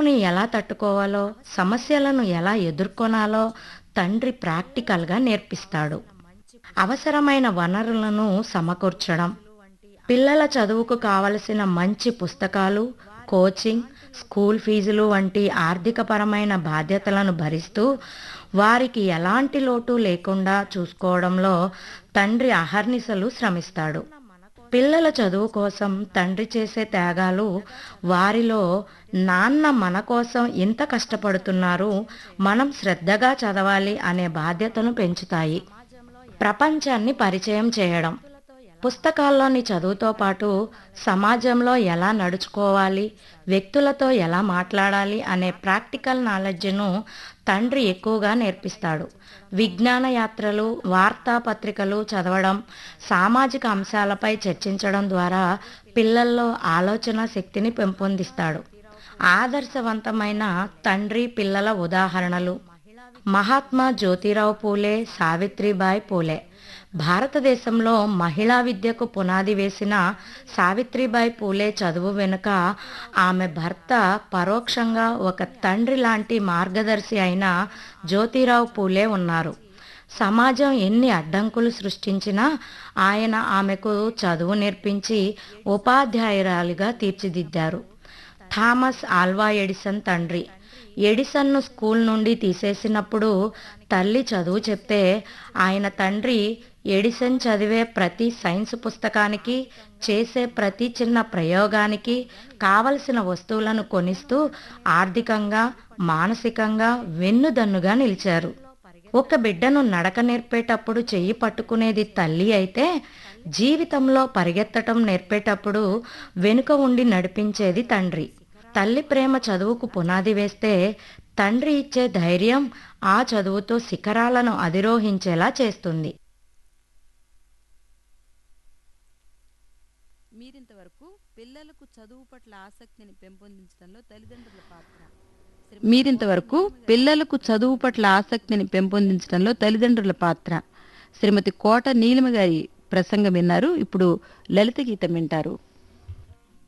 ఓటమిని ఎలా తట్టుకోవాలో సమస్యలను ఎలా ఎదుర్కొనాలో తండ్రి ప్రాక్టికల్గా నేర్పిస్తాడు అవసరమైన వనరులను సమకూర్చడం పిల్లల చదువుకు కావలసిన మంచి పుస్తకాలు కోచింగ్ స్కూల్ ఫీజులు వంటి ఆర్థికపరమైన బాధ్యతలను భరిస్తూ వారికి ఎలాంటి లోటు లేకుండా చూసుకోవడంలో తండ్రి అహర్నిశలు శ్రమిస్తాడు పిల్లల చదువు కోసం తండ్రి చేసే త్యాగాలు వారిలో నాన్న మన కోసం ఇంత కష్టపడుతున్నారు మనం శ్రద్ధగా చదవాలి అనే బాధ్యతను పెంచుతాయి ప్రపంచాన్ని పరిచయం చేయడం పుస్తకాల్లోని చదువుతో పాటు సమాజంలో ఎలా నడుచుకోవాలి వ్యక్తులతో ఎలా మాట్లాడాలి అనే ప్రాక్టికల్ నాలెడ్జ్ను తండ్రి ఎక్కువగా నేర్పిస్తాడు విజ్ఞాన యాత్రలు వార్తాపత్రికలు చదవడం సామాజిక అంశాలపై చర్చించడం ద్వారా పిల్లల్లో ఆలోచన శక్తిని పెంపొందిస్తాడు ఆదర్శవంతమైన తండ్రి పిల్లల ఉదాహరణలు మహాత్మా జ్యోతిరావు పూలే సావిత్రిబాయి పూలే భారతదేశంలో మహిళా విద్యకు పునాది వేసిన సావిత్రిబాయి పూలే చదువు వెనుక ఆమె భర్త పరోక్షంగా ఒక తండ్రి లాంటి మార్గదర్శి అయిన జ్యోతిరావు పూలే ఉన్నారు సమాజం ఎన్ని అడ్డంకులు సృష్టించినా ఆయన ఆమెకు చదువు నేర్పించి ఉపాధ్యాయురాలిగా తీర్చిదిద్దారు థామస్ ఆల్వా ఎడిసన్ తండ్రి ఎడిసన్ను స్కూల్ నుండి తీసేసినప్పుడు తల్లి చదువు చెప్తే ఆయన తండ్రి ఎడిసన్ చదివే ప్రతి సైన్స్ పుస్తకానికి చేసే ప్రతి చిన్న ప్రయోగానికి కావలసిన వస్తువులను కొనిస్తూ ఆర్థికంగా మానసికంగా వెన్నుదన్నుగా నిలిచారు ఒక బిడ్డను నడక నేర్పేటప్పుడు చెయ్యి పట్టుకునేది తల్లి అయితే జీవితంలో పరిగెత్తటం నేర్పేటప్పుడు వెనుక ఉండి నడిపించేది తండ్రి తల్లి ప్రేమ చదువుకు పునాది వేస్తే తండ్రి ఇచ్చే ధైర్యం ఆ చదువుతో శిఖరాలను అధిరోహించేలా చేస్తుంది మీరింతవరకు పిల్లలకు చదువు పట్ల ఆసక్తిని పెంపొందించడంలో తల్లిదండ్రుల పాత్ర మీరింతవరకు పిల్లలకు చదువు పట్ల ఆసక్తిని పెంపొందించడంలో తల్లిదండ్రుల పాత్ర శ్రీమతి కోట నీలిమ గారి ప్రసంగం విన్నారు ఇప్పుడు లలిత గీతం వింటారు